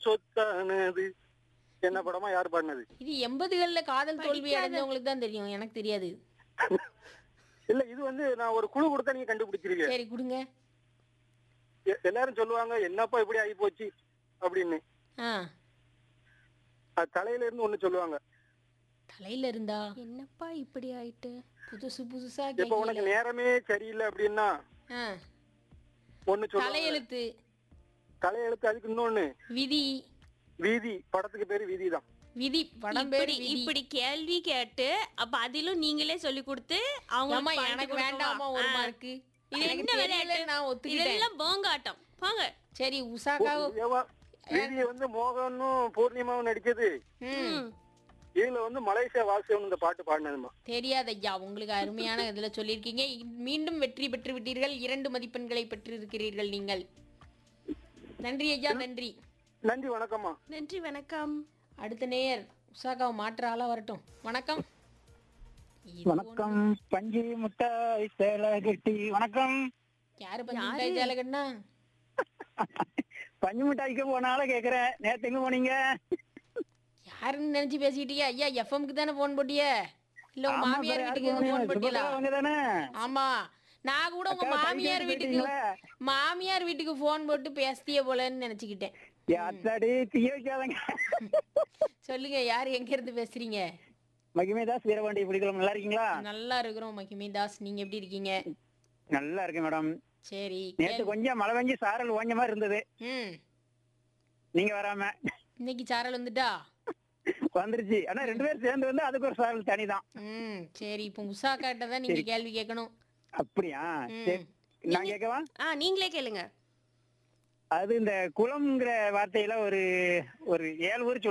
சொத்தானது என்ன படமா யார் பாடினது இது எண்பதுகள்ல காதல் தோல்வி படிக்காத- அடைஞ்சவங்களுக்கு தான் தெரியும் எனக்கு தெரியாது இல்ல இது வந்து நான் ஒரு குழு கொடுத்தா நீங்க கண்டுபிடிச்சிருக்கீங்க சரி கொடுங்க எ- எல்லாரும் சொல்லுவாங்க என்னப்பா இப்படி ஆகி போச்சு அப்படின்னு ஆ அது தலையில இருந்து ஒண்ணு சொல்லுவாங்க தலையில இருந்தா என்னப்பா இப்படி ஆயிட்டு புதுசு புதுசா இப்ப கேட்கல உனக்கு நேரமே சரியில்லை அப்படின்னா ஆ ஒண்ணு சொல்லுவாங்க தலையெழுத்து தலையெழுத்து அதுக்கு இன்னொன்னு விதி வீதி படத்துக்கு பேரு வீதி தான் விதி படம் பேரு இப்படி விதி இப்படி கேள்வி கேட்டு அப்ப அதிலும் நீங்களே சொல்லி கொடுத்து அவங்க ஆமா எனக்கு வேண்டாமா ஒரு மார்க்கு இது எனக்கு என்ன தெரியல, விளையாட்டு நான் ஒத்துக்கிட்டேன் இதெல்லாம் போங்காட்டம் போங்க சரி உஷாக்காவ ஏவா, வீதியை வந்து மோகனும் பூர்ணிமாவும் நடிச்சது ம் இதுல வந்து மலேசியா வாசியம் இந்த பாட்டு பாடினதுமா தெரியாது ஐயா உங்களுக்கு அருமையான இதுல சொல்லியிருக்கீங்க மீண்டும் வெற்றி பெற்று விட்டீர்கள் இரண்டு மதிப்பெண்களை பெற்றிருக்கிறீர்கள் நீங்கள் நன்றி ஐயா நன்றி நன்றி வணக்கம்மா நன்றி வணக்கம் அடுத்த நேயர் உஷாக்காவை மாற்ற ஆளா வரட்டும் வணக்கம் இது வணக்கம் பஞ்சு முட்டாய் சேலை கட்டி வணக்கம் யாரு பஞ்சு மிட்டாய் ஜாலகண்ணா பஞ்சு மிட்டாய்க்கு போனால கேக்குறேன் நேத்து எங்க போனீங்க யாருன்னு நினைச்சு பேசிக்கிட்டீங்க ஐயா எஃப்எம்க்கு தானே போன் போட்டிய இல்ல உங்க ஆமா, மாமியார் வேற வீட்டுக்கு யாருக்கு போன் போனீங்க? போட்டீங்களா சுபத்ரா அவங்க தானே ஆமா நான் கூட உங்க அக்கா, மாமியார் தனியா வீட்டுக்கு போயிட்டீங்களா? மாமியார் வீட்டுக்கு போன் போட்டு பேசிய போலன்னு நினைச்சுக்கிட்டேன் அத்தாடி தீய வைக்காதங்க சொல்லுங்க யாரு எங்க இருந்து பேசுறீங்க மகிமேதாஸ் வீரபாண்டி பிடிக்கலாம் நல்லா இருக்கீங்களா நல்லா இருக்கிறோம் மகிமி தாஸ் நீங்க எப்படி இருக்கீங்க நல்லா இருக்கேன் மேடம் சரி நேத்து கொஞ்சம் மழை பெஞ்சு சாரல் ஓஞ்ச மாதிரி இருந்தது ம் நீங்க வராம இன்னைக்கு சாரல் வந்துட்டா வந்துருச்சு ஆனா ரெண்டு பேரும் சேர்ந்து வந்து அதுக்கு ஒரு சாரல் தனிதான் ம் சரி இப்போ உஷா காட்ட தான் நீங்க கேள்வி கேட்கணும் அப்படியா சரி நான் கேட்கவா ஆ நீங்களே கேளுங்க அது இந்த குளம்ங்கிற வார்த்தையில ஒரு ஒரு ஏழு ஊர்